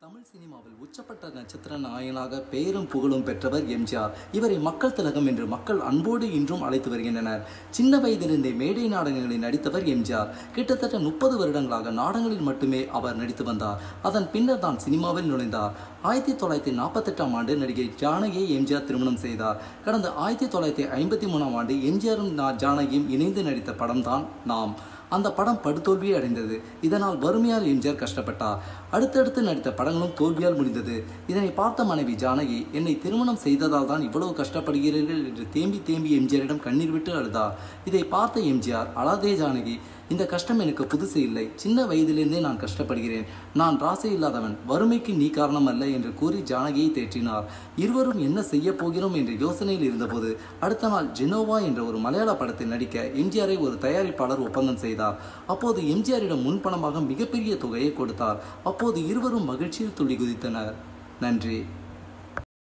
தமிழ் சினிமாவில் உச்சப்பட்ட நட்சத்திர நாயகனாக பெயரும் புகழும் பெற்றவர் எம்ஜிஆர் இவரை மக்கள் திலகம் என்று மக்கள் அன்போடு இன்றும் அழைத்து வருகின்றனர் சின்ன வயதிலிருந்தே மேடை நாடகங்களில் நடித்தவர் எம்ஜிஆர் கிட்டத்தட்ட முப்பது வருடங்களாக நாடகங்களில் மட்டுமே அவர் நடித்து வந்தார் அதன் பின்னர் தான் சினிமாவில் நுழைந்தார் ஆயிரத்தி தொள்ளாயிரத்தி நாற்பத்தெட்டாம் ஆண்டு நடிகை ஜானகியை எம்ஜிஆர் திருமணம் செய்தார் கடந்த ஆயிரத்தி தொள்ளாயிரத்தி ஐம்பத்தி மூணாம் ஆண்டு எம்ஜிஆரும் நா- ஜானகியும் இணைந்து நடித்த படம்தான் நாம் அந்த படம் படுதோல்வியை அடைந்தது இதனால் வறுமையால் எம்ஜிஆர் கஷ்டப்பட்டார் அடுத்தடுத்து நடித்த படங்களும் தோல்வியால் முடிந்தது இதனை பார்த்த மனைவி ஜானகி என்னை திருமணம் செய்ததால் தான் இவ்வளவு கஷ்டப்படுகிறீர்கள் என்று தேம்பி தேம்பி எம்ஜிஆரிடம் கண்ணீர் விட்டு அழுதார் இதை பார்த்த எம்ஜிஆர் அழாதே ஜானகி இந்த கஷ்டம் எனக்கு புதுசு இல்லை சின்ன வயதிலிருந்தே நான் கஷ்டப்படுகிறேன் நான் ராசி இல்லாதவன் வறுமைக்கு நீ காரணம் அல்ல என்று கூறி ஜானகியை தேற்றினார் இருவரும் என்ன செய்ய போகிறோம் என்ற யோசனையில் இருந்தபோது அடுத்த நாள் ஜெனோவா என்ற ஒரு மலையாள படத்தில் நடிக்க எம்ஜிஆரை ஒரு தயாரிப்பாளர் ஒப்பந்தம் செய்தார் அப்போது எம்ஜிஆரிடம் முன்பணமாக மிகப்பெரிய தொகையை கொடுத்தார் அப்போது இருவரும் மகிழ்ச்சியில் துள்ளி குதித்தனர் நன்றி